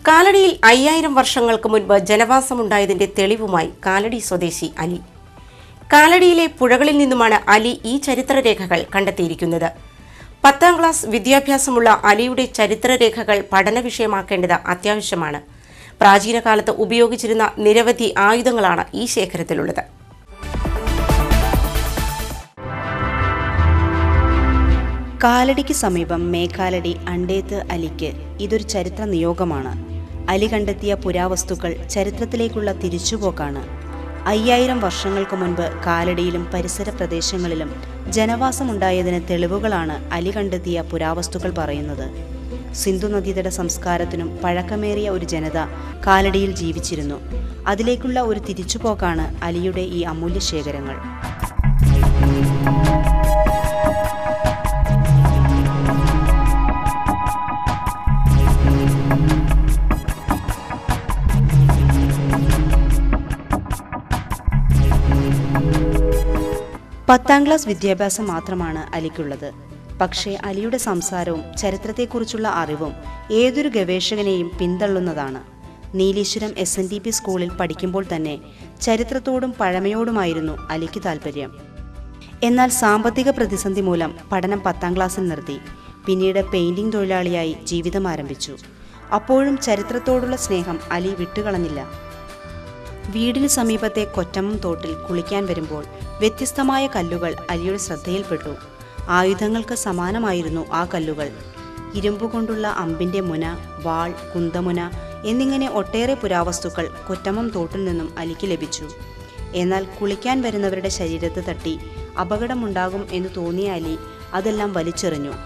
കാലടിയിൽ അയ്യായിരം വർഷങ്ങൾക്ക് മുൻപ് ജനവാസമുണ്ടായതിന്റെ തെളിവുമായി കാലടി സ്വദേശി അലി കാലടിയിലെ പുഴകളിൽ നിന്നുമാണ് അലി ഈ ചരിത്രരേഖകൾ കണ്ടെത്തിയിരിക്കുന്നത് പത്താം ക്ലാസ് വിദ്യാഭ്യാസമുള്ള അലിയുടെ ചരിത്രരേഖകൾ പഠന വിഷയമാക്കേണ്ടത് അത്യാവശ്യമാണ് പ്രാചീന കാലത്ത് ഉപയോഗിച്ചിരുന്ന നിരവധി ആയുധങ്ങളാണ് ഈ ശേഖരത്തിലുള്ളത് കാലടിക്ക് സമീപം മേഘാലടി അണ്ടേത്ത് അലിക്ക് ഇതൊരു ചരിത്ര നിയോഗമാണ് അലി കണ്ടെത്തിയ പുരാവസ്തുക്കൾ ചരിത്രത്തിലേക്കുള്ള തിരിച്ചുപോക്കാണ് അയ്യായിരം വർഷങ്ങൾക്ക് മുൻപ് കാലടിയിലും പരിസര പ്രദേശങ്ങളിലും ജനവാസമുണ്ടായതിന് തെളിവുകളാണ് അലി കണ്ടെത്തിയ പുരാവസ്തുക്കൾ പറയുന്നത് സിന്ധു നദീതട സംസ്കാരത്തിനും പഴക്കമേറിയ ഒരു ജനത കാലടിയിൽ ജീവിച്ചിരുന്നു അതിലേക്കുള്ള ഒരു തിരിച്ചുപോക്കാണ് അലിയുടെ ഈ അമൂല്യ ശേഖരങ്ങൾ പത്താം ക്ലാസ് വിദ്യാഭ്യാസം മാത്രമാണ് അലിക്കുള്ളത് പക്ഷേ അലിയുടെ സംസാരവും ചരിത്രത്തെക്കുറിച്ചുള്ള അറിവും ഏതൊരു ഗവേഷകനെയും പിന്തള്ളുന്നതാണ് Nileshwaram S N D P സ്കൂളിൽ പഠിക്കുമ്പോൾ തന്നെ ചരിത്രത്തോടും പഴമയോടുമായിരുന്നു അലിക്ക് താല്പര്യം എന്നാൽ സാമ്പത്തിക പ്രതിസന്ധി മൂലം പഠനം പത്താം ക്ലാസ്സിൽ നിർത്തി പിന്നീട് പെയിന്റിംഗ് തൊഴിലാളിയായി ജീവിതം ആരംഭിച്ചു അപ്പോഴും ചരിത്രത്തോടുള്ള സ്നേഹം അലി വിട്ടുകളഞ്ഞില്ല വീടിന് സമീപത്തെ കൊറ്റമ്മം തോട്ടിൽ കുളിക്കാൻ വരുമ്പോൾ വ്യത്യസ്തമായ കല്ലുകൾ അലിയുടെ ശ്രദ്ധയിൽപ്പെട്ടു ആയുധങ്ങൾക്ക് സമാനമായിരുന്നു ആ കല്ലുകൾ ഇരുമ്പുകൊണ്ടുള്ള അമ്പിന്റെ മുന വാൾ കുന്തമുന എന്നിങ്ങനെ ഒട്ടേറെ പുരാവസ്തുക്കൾ കൊറ്റമ്മം തോട്ടിൽ നിന്നും അലിക്ക് ലഭിച്ചു എന്നാൽ കുളിക്കാൻ വരുന്നവരുടെ ശരീരത്ത് തട്ടി അപകടമുണ്ടാകും എന്ന് തോന്നിയ അലി അതെല്ലാം വലിച്ചെറിഞ്ഞു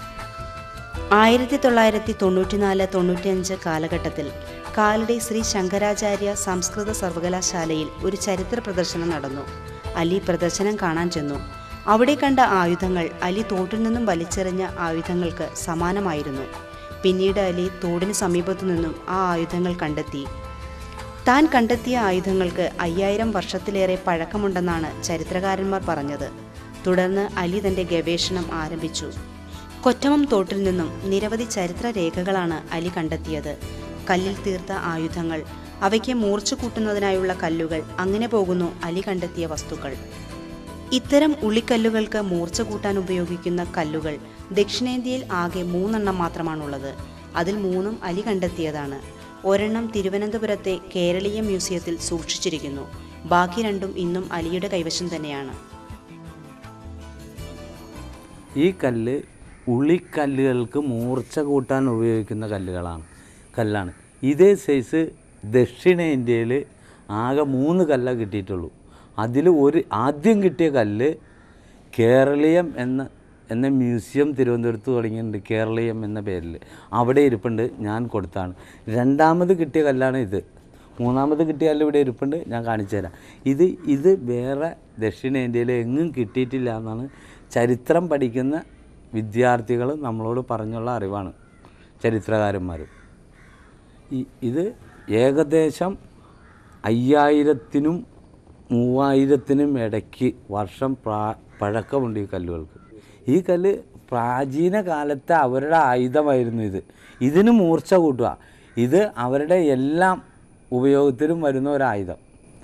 ആയിരത്തി തൊള്ളായിരത്തി തൊണ്ണൂറ്റിനാല് തൊണ്ണൂറ്റിയഞ്ച് കാലഘട്ടത്തിൽ കാലടി ശ്രീ ശങ്കരാചാര്യ സംസ്കൃത സർവകലാശാലയിൽ ഒരു ചരിത്ര പ്രദർശനം നടന്നു അലി പ്രദർശനം കാണാൻ ചെന്നു അവിടെ കണ്ട ആയുധങ്ങൾ അലി തോട്ടിൽ നിന്നും വലിച്ചെറിഞ്ഞ ആയുധങ്ങൾക്ക് സമാനമായിരുന്നു പിന്നീട് അലി തോടിന് സമീപത്തു നിന്നും ആ ആയുധങ്ങൾ കണ്ടെത്തി താൻ കണ്ടെത്തിയ ആയുധങ്ങൾക്ക് അയ്യായിരം വർഷത്തിലേറെ പഴക്കമുണ്ടെന്നാണ് ചരിത്രകാരന്മാർ പറഞ്ഞത് തുടർന്ന് അലി തന്റെ ഗവേഷണം ആരംഭിച്ചു കൊറ്റമം തോട്ടിൽ നിന്നും നിരവധി ചരിത്ര രേഖകളാണ് അലി കണ്ടെത്തിയത് കല്ലിൽ തീർത്ത ആയുധങ്ങൾ അവയ്ക്ക് മൂർച്ച കൂട്ടുന്നതിനായുള്ള കല്ലുകൾ അങ്ങനെ പോകുന്നു അലി കണ്ടെത്തിയ വസ്തുക്കൾ ഇത്തരം ഉളിക്കല്ലുകൾക്ക് മൂർച്ച കൂട്ടാൻ ഉപയോഗിക്കുന്ന കല്ലുകൾ ദക്ഷിണേന്ത്യയിൽ ആകെ മൂന്നെണ്ണം മാത്രമാണുള്ളത് അതിൽ മൂന്നും അലി കണ്ടെത്തിയതാണ് ഒരെണ്ണം തിരുവനന്തപുരത്തെ കേരളീയ മ്യൂസിയത്തിൽ സൂക്ഷിച്ചിരിക്കുന്നു ബാക്കി രണ്ടും ഇന്നും അലിയുടെ കൈവശം തന്നെയാണ് ഈ കല്ല് ഉളിക്കല്ലുകൾക്ക് മൂർച്ച കൂട്ടാൻ ഉപയോഗിക്കുന്ന കല്ലുകളാണ് കല്ലാണ് ഇതേ സൈസ് ദക്ഷിണേന്ത്യയിൽ ആകെ മൂന്ന് കല്ല കിട്ടിയിട്ടുള്ളൂ അതിൽ ഒരു ആദ്യം കിട്ടിയ കല്ല് കേരളീയം എന്ന എന്ന മ്യൂസിയം തിരുവനന്തപുരത്ത് തുടങ്ങിയിട്ടുണ്ട് കേരളീയം എന്ന പേരിൽ അവിടെ ഇരിപ്പുണ്ട് ഞാൻ കൊടുത്താണ് രണ്ടാമത് കിട്ടിയ കല്ലാണ് ഇത് മൂന്നാമത് കിട്ടിയ കല്ല് ഇവിടെ ഇരിപ്പുണ്ട് ഞാൻ കാണിച്ചു തരാം ഇത് ഇത് വേറെ ദക്ഷിണേന്ത്യയിൽ എങ്ങും കിട്ടിയിട്ടില്ല എന്നാണ് ചരിത്രം പഠിക്കുന്ന വിദ്യാർത്ഥികൾ നമ്മളോട് പറഞ്ഞുള്ള അറിവാണ് ചരിത്രകാരന്മാർ ഈ ഇത് ഏകദേശം അയ്യായിരത്തിനും മൂവായിരത്തിനും ഇടയ്ക്ക് വർഷം പ്രാ പഴക്കമുണ്ട് ഈ കല്ലുകൾക്ക് ഈ കല്ല് പ്രാചീന കാലത്തെ അവരുടെ ആയുധമായിരുന്നു ഇത് ഇതിന് മൂർച്ച കൂട്ടുക ഇത് അവരുടെ എല്ലാം ഉപയോഗത്തിലും വരുന്ന ഒരായുധം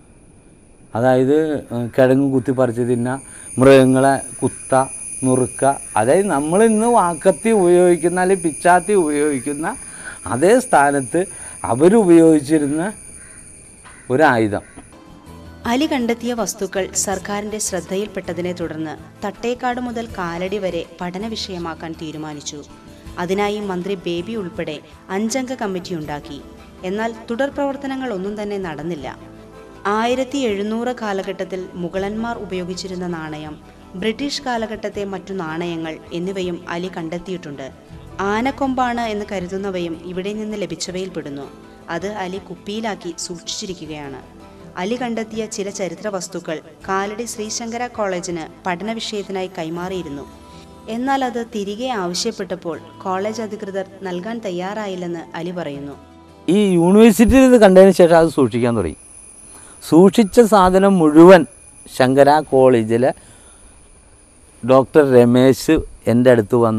അതായത് ഏഹ്, കിഴങ്ങ് കുത്തിപ്പറിച്ച് തിന്ന മൃഗങ്ങളെ കുത്ത നുറുക്ക അതായത് നമ്മൾ ഇന്ന് വാക്കത്തി ഉപയോഗിക്കുന്ന അല്ലെങ്കിൽ പിച്ചാത്തി ഉപയോഗിക്കുന്ന അതേ സ്ഥാനത്ത് അവരുപയോഗിച്ചിരുന്ന ഒരായുധം അലി കണ്ടെത്തിയ വസ്തുക്കൾ സർക്കാരിന്റെ ശ്രദ്ധയിൽപ്പെട്ടതിനെ തുടർന്ന് തട്ടേക്കാട് മുതൽ കാലടി വരെ പഠന വിഷയമാക്കാൻ തീരുമാനിച്ചു അതിനായി മന്ത്രി ബേബി ഉൾപ്പെടെ അഞ്ചംഗ കമ്മിറ്റി ഉണ്ടാക്കി എന്നാൽ തുടർ പ്രവർത്തനങ്ങൾ ഒന്നും തന്നെ നടന്നില്ല ആയിരത്തി എഴുന്നൂറ് കാലഘട്ടത്തിൽ മുഗളന്മാർ ഉപയോഗിച്ചിരുന്ന നാണയം ബ്രിട്ടീഷ് കാലഘട്ടത്തെ മറ്റു നാണയങ്ങൾ എന്നിവയും അലി കണ്ടെത്തിയിട്ടുണ്ട് ആനക്കൊമ്പാണ് എന്ന് കരുതുന്നവയും ഇവിടെ നിന്ന് ലഭിച്ചവയിൽപ്പെടുന്നു അത് അലി കുപ്പിയിലാക്കി സൂക്ഷിച്ചിരിക്കുകയാണ് അലി കണ്ടെത്തിയ ചില ചരിത്ര വസ്തുക്കൾ കാലടി ശ്രീശങ്കര കോളേജിന് പഠന വിഷയത്തിനായി കൈമാറിയിരുന്നു എന്നാൽ അത് തിരികെ ആവശ്യപ്പെട്ടപ്പോൾ കോളേജ് അധികൃതർ നൽകാൻ തയ്യാറായില്ലെന്ന് അലി പറയുന്നു ഈ യൂണിവേഴ്സിറ്റിയിൽ ഇത് കണ്ടതിന് ശേഷം അത് സൂക്ഷിക്കാൻ തുടങ്ങി സൂക്ഷിച്ച സാധനം മുഴുവൻ ശങ്കര കോളേജിലെ ഡോക്ടർ രമേശ് എൻ്റെ അടുത്ത് വന്ന്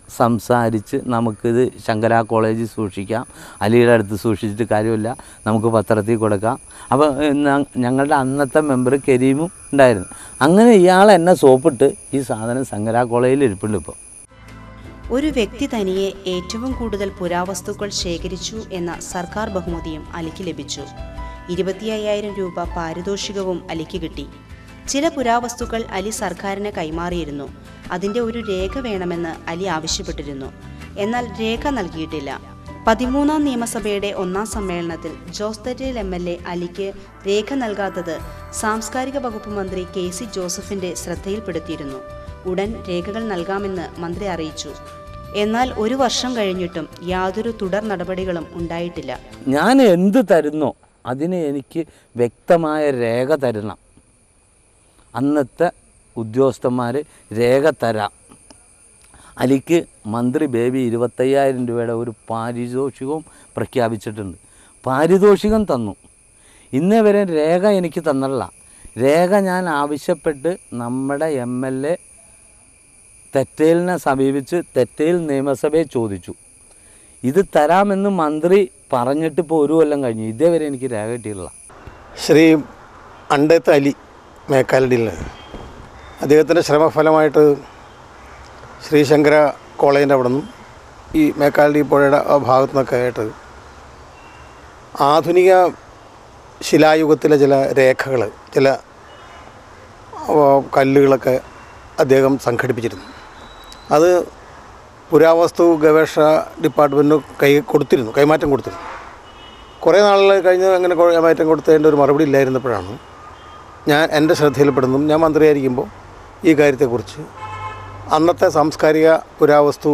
സംസാരിച്ച് നമുക്കിത് ശങ്കര കോളേജിൽ സൂക്ഷിക്കാം അലിയുടെ അടുത്ത് സൂക്ഷിച്ചിട്ട് കാര്യമില്ല നമുക്ക് പത്രത്തിൽ കൊടുക്കാം അപ്പോൾ ഞങ്ങളുടെ അന്നത്തെ മെമ്പർ കരീമും ഉണ്ടായിരുന്നു അങ്ങനെ ഇയാൾ എന്നെ സോപ്പിട്ട് ഈ സാധനം ശങ്കര കോളേജിൽ ഇരിപ്പുണ്ട് ഇപ്പോൾ ഒരു വ്യക്തി തനിയെ ഏറ്റവും കൂടുതൽ പുരാവസ്തുക്കൾ ശേഖരിച്ചു എന്ന സർക്കാർ ബഹുമതിയും അലിക്ക് ലഭിച്ചു ഇരുപത്തി അയ്യായിരം രൂപ പാരിതോഷികവും അലിക്ക് കിട്ടി ചില പുരാവസ്തുക്കൾ അലി സർക്കാരിന് കൈമാറിയിരുന്നു അതിന്റെ ഒരു രേഖ വേണമെന്ന് അലി ആവശ്യപ്പെട്ടിരുന്നു എന്നാൽ രേഖ നൽകിയിട്ടില്ല പതിമൂന്നാം നിയമസഭയുടെ ഒന്നാം സമ്മേളനത്തിൽ Jose Thettayil M L A അലിക്ക് രേഖ നൽകാത്തത് സാംസ്കാരിക വകുപ്പ് മന്ത്രി കെ സി ജോസഫിന്റെ ശ്രദ്ധയിൽപ്പെടുത്തിയിരുന്നു ഉടൻ രേഖകൾ നൽകാമെന്ന് മന്ത്രി അറിയിച്ചു എന്നാൽ ഒരു വർഷം കഴിഞ്ഞിട്ടും യാതൊരു തുടർ നടപടികളും ഉണ്ടായിട്ടില്ല ഞാൻ എന്ത് തരുന്നോ അതിന് എനിക്ക് വ്യക്തമായ രേഖ തരണം അന്നത്തെ ഉദ്യോഗസ്ഥന്മാർ രേഖ തരാം അലിക്ക് മന്ത്രി ബേബി ഇരുപത്തയ്യായിരം രൂപയുടെ ഒരു പാരിതോഷികവും പ്രഖ്യാപിച്ചിട്ടുണ്ട് പാരിതോഷികം തന്നു ഇന്നേ വരെ രേഖ എനിക്ക് തന്നല്ല രേഖ ഞാൻ ആവശ്യപ്പെട്ട് നമ്മുടെ എം എൽ എ തെറ്റേലിനെ സമീപിച്ച് തെറ്റേൽ നിയമസഭയെ ചോദിച്ചു ഇത് തരാമെന്ന് മന്ത്രി പറഞ്ഞിട്ട് ഇപ്പോൾ ഒരു കൊല്ലം കഴിഞ്ഞു ഇതേവരെ എനിക്ക് രേഖ കിട്ടിയിട്ടില്ല ശ്രീ അണ്ടത്ത് അലി മേക്കാലടിയിൽ അദ്ദേഹത്തിൻ്റെ ശ്രമഫലമായിട്ട് ശ്രീശങ്കര കോളേജിൻ്റെ അവിടെ നിന്നും ഈ മേക്കാലടി പുഴയുടെ ആ ഭാഗത്തു നിന്നൊക്കെ ആയിട്ട് ആധുനിക ശിലായുഗത്തിലെ ചില രേഖകൾ ചില ആ, കല്ലുകളൊക്കെ അദ്ദേഹം സംഘടിപ്പിച്ചിരുന്നു അത് പുരാവസ്തു ഗവേഷണ ഡിപ്പാർട്ട്മെൻറ്റിന് കൈ കൊടുത്തിരുന്നു കൈമാറ്റം കൊടുത്തിരുന്നു കുറേ നാളുകൾ കഴിഞ്ഞ് അങ്ങനെ കൊ- കൈമാറ്റം കൊടുത്തതിൻ്റെ ഒരു മറുപടി ഇല്ലായിരുന്നപ്പോഴാണ് ഞാൻ എൻ്റെ ശ്രദ്ധയിൽപ്പെടുന്നതും ഞാൻ മന്ത്രിയായിരിക്കുമ്പോൾ ഈ കാര്യത്തെക്കുറിച്ച് അന്നത്തെ സാംസ്കാരിക പുരാവസ്തു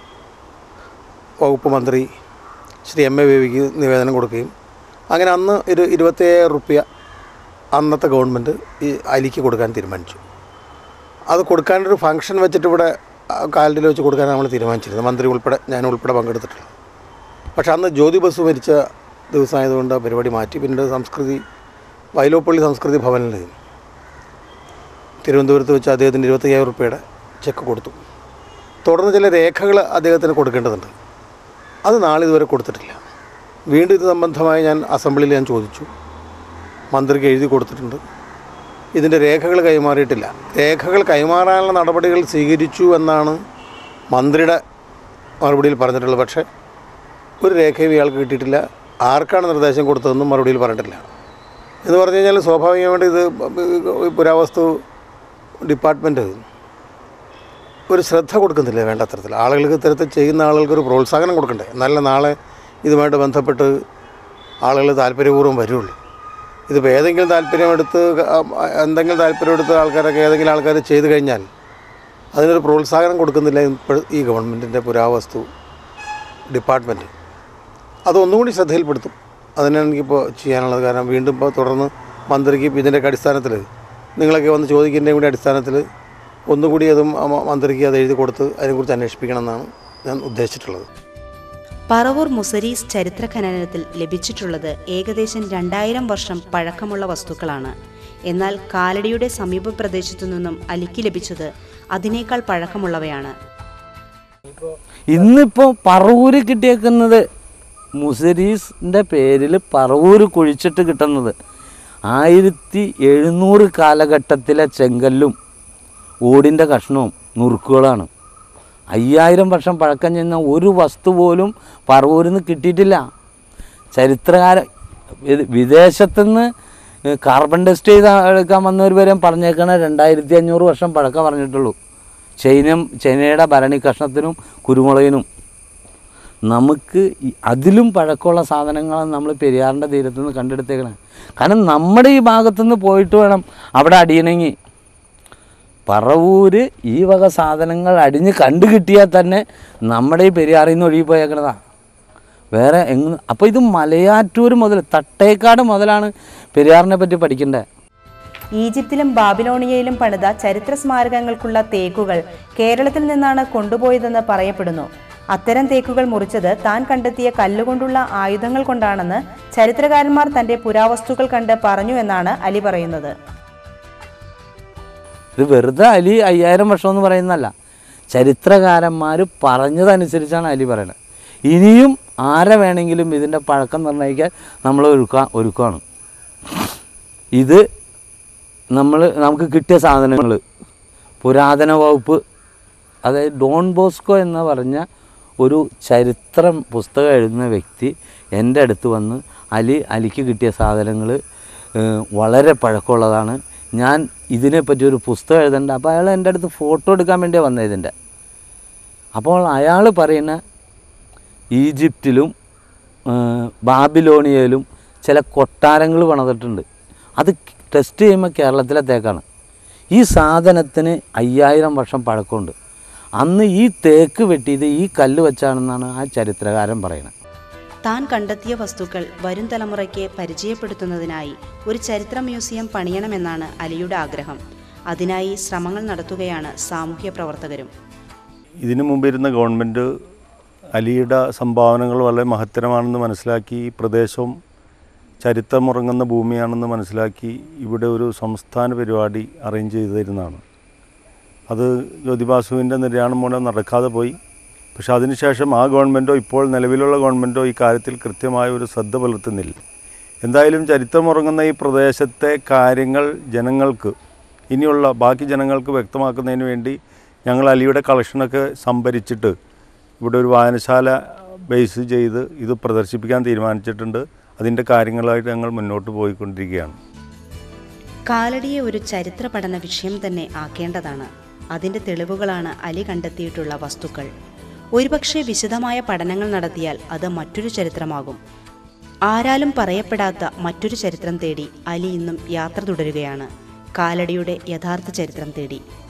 വകുപ്പ് മന്ത്രി ശ്രീ എം എ ബേബിക്ക് നിവേദനം കൊടുക്കുകയും അങ്ങനെ അന്ന് ഒരു ഇരുപത്തയ്യായിരം റുപ്യ അന്നത്തെ ഗവൺമെൻറ് ഈ അലിക്ക് കൊടുക്കാൻ തീരുമാനിച്ചു അത് കൊടുക്കാനൊരു ഫംഗ്ഷൻ വെച്ചിട്ട് ഇവിടെ കാലടിയിൽ വെച്ച് കൊടുക്കാൻ നമ്മൾ തീരുമാനിച്ചിരുന്നു മന്ത്രി ഉൾപ്പെടെ ഞാൻ ഉൾപ്പെടെ പങ്കെടുത്തിട്ടുള്ളത് പക്ഷെ അന്ന് ജ്യോതി ബസ് മരിച്ച ദിവസമായതുകൊണ്ട് ആ പരിപാടി മാറ്റി പിന്നീട് സംസ്കൃതി വയലോപ്പള്ളി സംസ്കൃതി ഭവനിൽ തിരുവനന്തപുരത്ത് വെച്ച് അദ്ദേഹത്തിന് ഇരുപത്തയ്യായിരം റുപ്യയുടെ ചെക്ക് കൊടുത്തു തുടർന്ന് ചില രേഖകൾ അദ്ദേഹത്തിന് കൊടുക്കേണ്ടതുണ്ട് അത് നാളെ ഇതുവരെ കൊടുത്തിട്ടില്ല വീണ്ടും ഇത് സംബന്ധമായി ഞാൻ അസംബ്ലിയിൽ ഞാൻ ചോദിച്ചു മന്ത്രിക്ക് എഴുതി കൊടുത്തിട്ടുണ്ട് ഇതിൻ്റെ രേഖകൾ കൈമാറിയിട്ടില്ല രേഖകൾ കൈമാറാനുള്ള നടപടികൾ സ്വീകരിച്ചു എന്നാണ് മന്ത്രിയുടെ മറുപടിയിൽ പറഞ്ഞിട്ടുള്ളത് പക്ഷേ ഒരു രേഖയും ഇയാൾക്ക് കിട്ടിയിട്ടില്ല ആർക്കാണ് നിർദ്ദേശം കൊടുത്തതെന്നും മറുപടിയിൽ പറഞ്ഞിട്ടില്ല എന്ന് പറഞ്ഞു കഴിഞ്ഞാൽ സ്വാഭാവികമായിട്ട് ഇത് പുരാവസ്തു ഡിപ്പാർട്ട്മെൻറ്റ് ഒരു ശ്രദ്ധ കൊടുക്കുന്നില്ല വേണ്ട തരത്തിൽ ആളുകൾക്ക് ഇത്തരത്തിൽ ചെയ്യുന്ന ആളുകൾക്ക് ഒരു പ്രോത്സാഹനം കൊടുക്കണ്ടേ എന്നാലേ നാളെ ഇതുമായിട്ട് ബന്ധപ്പെട്ട് ആളുകൾ താല്പര്യപൂർവ്വം വരുള്ളൂ ഇതിപ്പോൾ ഏതെങ്കിലും താല്പര്യമെടുത്ത് ക- എന്തെങ്കിലും താല്പര്യമെടുത്ത് ആൾക്കാരൊക്കെ ഏതെങ്കിലും ആൾക്കാർ ചെയ്തു കഴിഞ്ഞാൽ അതിനൊരു പ്രോത്സാഹനം കൊടുക്കുന്നില്ല ഇപ്പോൾ ഈ ഗവൺമെൻറ്റിൻ്റെ പുരാവസ്തു ഡിപ്പാർട്ട്മെൻറ്റ് അതൊന്നുകൂടി ശ്രദ്ധയിൽപ്പെടുത്തും അതിനാണ് എനിക്കിപ്പോൾ ചെയ്യാനുള്ളത് കാരണം വീണ്ടും ഇപ്പോൾ തുടർന്ന് മന്ത്രിക്ക് ഇതിൻ്റെയൊക്കെ അടിസ്ഥാനത്തിൽ നിങ്ങളൊക്കെ വന്ന് ചോദിക്കുന്നതിൻ്റെ കൂടി അടിസ്ഥാനത്തിൽ ഒന്നുകൂടി അതും ആ മ- മന്ത്രിക്ക് അത് എഴുതി കൊടുത്ത് അതിനെക്കുറിച്ച് അന്വേഷിപ്പിക്കണം എന്നാണ് ഞാൻ ഉദ്ദേശിച്ചിട്ടുള്ളത് പറവൂർ മുസരീസ് ചരിത്ര ഖനനത്തിൽ ലഭിച്ചിട്ടുള്ളത് ഏകദേശം രണ്ടായിരം വർഷം പഴക്കമുള്ള വസ്തുക്കളാണ് എന്നാൽ കാലടിയുടെ സമീപ പ്രദേശത്തു നിന്നും അലിക്ക് ലഭിച്ചത് അതിനേക്കാൾ പഴക്കമുള്ളവയാണ് ഇന്നിപ്പോൾ പറവൂര് കിട്ടിയേക്കുന്നത് മുസരീസിൻ്റെ പേരിൽ പറവൂര് കുഴിച്ചിട്ട് കിട്ടുന്നത് ആയിരത്തി എഴുന്നൂറ് കാലഘട്ടത്തിലെ ചെങ്കല്ലും ഓടിൻ്റെ കഷ്ണവും നുറുക്കുകളാണ് അയ്യായിരം വർഷം പഴക്കം ചെന്ന ഒരു വസ്തു പോലും പറവൂരിൽ നിന്ന് കിട്ടിയിട്ടില്ല ചരിത്രകാര ഇത് വിദേശത്തുനിന്ന് കാർബൺ ടെസ്റ്റ് ചെയ്ത് എടുക്കാൻ വന്നവർ വരെ പറഞ്ഞേക്കണ രണ്ടായിരത്തി അഞ്ഞൂറ് വർഷം പഴക്കം പറഞ്ഞിട്ടുള്ളൂ ചൈന ചൈനയുടെ ഭരണി കഷ്ണത്തിനും കുരുമുളകിനും നമുക്ക് ഈ അതിലും പഴക്കമുള്ള സാധനങ്ങളാണ് നമ്മൾ പെരിയാറിൻ്റെ തീരത്തു നിന്ന് കണ്ടെടുത്തേക്കണേ കാരണം നമ്മുടെ ഈ ഭാഗത്തുനിന്ന് പോയിട്ട് വേണം അവിടെ അടിയണമെങ്കിൽ പറവൂര് ഈ വക സാധനങ്ങൾ അടിഞ്ഞ് കണ്ടു കിട്ടിയാൽ തന്നെ നമ്മുടെ ഈ പെരിയാറിൽ നിന്ന് ഒഴുകി പോയേക്കണതാ വേറെ എങ്ങ് അപ്പോൾ ഇത് മലയാറ്റൂർ മുതൽ തട്ടേക്കാട് മുതലാണ് പെരിയാറിനെ പറ്റി പഠിക്കേണ്ടത് ഈജിപ്തിലും ബാബിലോണിയയിലും പണിത ചരിത്ര സ്മാരകങ്ങൾക്കുള്ള തേക്കുകൾ കേരളത്തിൽ നിന്നാണ് കൊണ്ടുപോയതെന്ന് പറയപ്പെടുന്നു അത്തരം തേക്കുകൾ മുറിച്ചത് താൻ കണ്ടെത്തിയ കല്ലുകൊണ്ടുള്ള ആയുധങ്ങൾ കൊണ്ടാണെന്ന് ചരിത്രകാരന്മാർ തന്റെ പുരാവസ്തുക്കൾ കണ്ട് പറഞ്ഞു എന്നാണ് അലി പറയുന്നത് ഇത് വെറുതെ അലി അയ്യായിരം വർഷം എന്ന് പറയുന്നതല്ല ചരിത്രകാരന്മാർ പറഞ്ഞതനുസരിച്ചാണ് അലി പറയുന്നത് ഇനിയും ആരെ വേണമെങ്കിലും ഇതിൻ്റെ പഴക്കം നിർണ്ണയിക്കാൻ നമ്മൾ ഒരുക്കാ ഒരുക്കുകയാണ് ഇത് നമ്മൾ നമുക്ക് കിട്ടിയ സാധനങ്ങൾ പുരാതന വകുപ്പ് അതായത് ഡോൺ ബോസ്കോ എന്ന് പറഞ്ഞ ഒരു ചരിത്രം പുസ്തകം എഴുതുന്ന വ്യക്തി എൻ്റെ അടുത്ത് വന്ന് അലി അലിക്ക് കിട്ടിയ സാധനങ്ങൾ വളരെ പഴക്കമുള്ളതാണ് ഞാൻ ഇതിനെപ്പറ്റി ഒരു പുസ്തകം എഴുതണ്ട അപ്പോൾ അയാൾ എൻ്റെ അടുത്ത് ഫോട്ടോ എടുക്കാൻ വേണ്ടിയാണ് വന്നത് ഇതിൻ്റെ അപ്പോൾ അയാൾ പറയുന്ന ഈജിപ്തിലും ആ, ബാബിലോണിയയിലും ചില കൊട്ടാരങ്ങൾ പണിതിട്ടുണ്ട് അത് ടെസ്റ്റ് ചെയ്യുമ്പോൾ കേരളത്തിലെ തേക്കാണ് ഈ സാധനത്തിന് അയ്യായിരം വർഷം പഴക്കമുണ്ട് അന്ന് ഈ തേക്ക് വെട്ടിയത് ഈ കല്ല് വെച്ചാണെന്നാണ് ആ ചരിത്രകാരൻ പറയുന്നത് താൻ കണ്ടെത്തിയ വസ്തുക്കൾ വരും തലമുറയ്ക്ക് പരിചയപ്പെടുത്തുന്നതിനായി ഒരു ചരിത്ര മ്യൂസിയം പണിയണമെന്നാണ് അലിയുടെ ആഗ്രഹം അതിനായി ശ്രമങ്ങൾ നടത്തുകയാണ് സാമൂഹ്യ പ്രവർത്തകരും ഇതിനു മുമ്പിരുന്ന ഗവൺമെൻറ് അലിയുടെ സംഭാവനകൾ വളരെ മഹത്തരമാണെന്ന് മനസ്സിലാക്കി ഈ പ്രദേശവും ചരിത്രമുറങ്ങുന്ന ഭൂമിയാണെന്ന് മനസ്സിലാക്കി ഇവിടെ ഒരു സംസ്ഥാന പരിപാടി അറേഞ്ച് ചെയ്തിരുന്നതാണ് അത് ജ്യോതിബാസുവിൻ്റെ നിര്യാണം മൂലം നടക്കാതെ പോയി പക്ഷെ അതിനുശേഷം ആ ഗവൺമെൻറ്റോ ഇപ്പോൾ നിലവിലുള്ള ഗവൺമെൻറ്റോ ഈ കാര്യത്തിൽ കൃത്യമായ ഒരു ശ്രദ്ധ പുലർത്തുന്നില്ല എന്തായാലും ചരിത്രമുറങ്ങുന്ന ഈ പ്രദേശത്തെ കാര്യങ്ങൾ ജനങ്ങൾക്ക് ഇനിയുള്ള ബാക്കി ജനങ്ങൾക്ക് വ്യക്തമാക്കുന്നതിന് വേണ്ടി ഞങ്ങൾ അലിയുടെ കളക്ഷനൊക്കെ സംഭരിച്ചിട്ട് ഇവിടെ ഒരു വായനശാല ബേസ് ചെയ്ത് ഇത് പ്രദർശിപ്പിക്കാൻ തീരുമാനിച്ചിട്ടുണ്ട് അതിൻ്റെ കാര്യങ്ങളായിട്ട് ഞങ്ങൾ മുന്നോട്ട് പോയിക്കൊണ്ടിരിക്കുകയാണ് കാലടിയെ ഒരു ചരിത്ര പഠന വിഷയം തന്നെ ആക്കേണ്ടതാണ് അതിൻ്റെ തെളിവുകളാണ് അലി കണ്ടെത്തിയിട്ടുള്ള വസ്തുക്കൾ ഒരുപക്ഷെ വിശദമായ പഠനങ്ങൾ നടത്തിയാൽ അത് മറ്റൊരു ചരിത്രമാകും ആരാലും പറയപ്പെടാത്ത മറ്റൊരു ചരിത്രം തേടി അലി ഇന്നും യാത്ര തുടരുകയാണ് കാലടിയുടെ യഥാർത്ഥ ചരിത്രം തേടി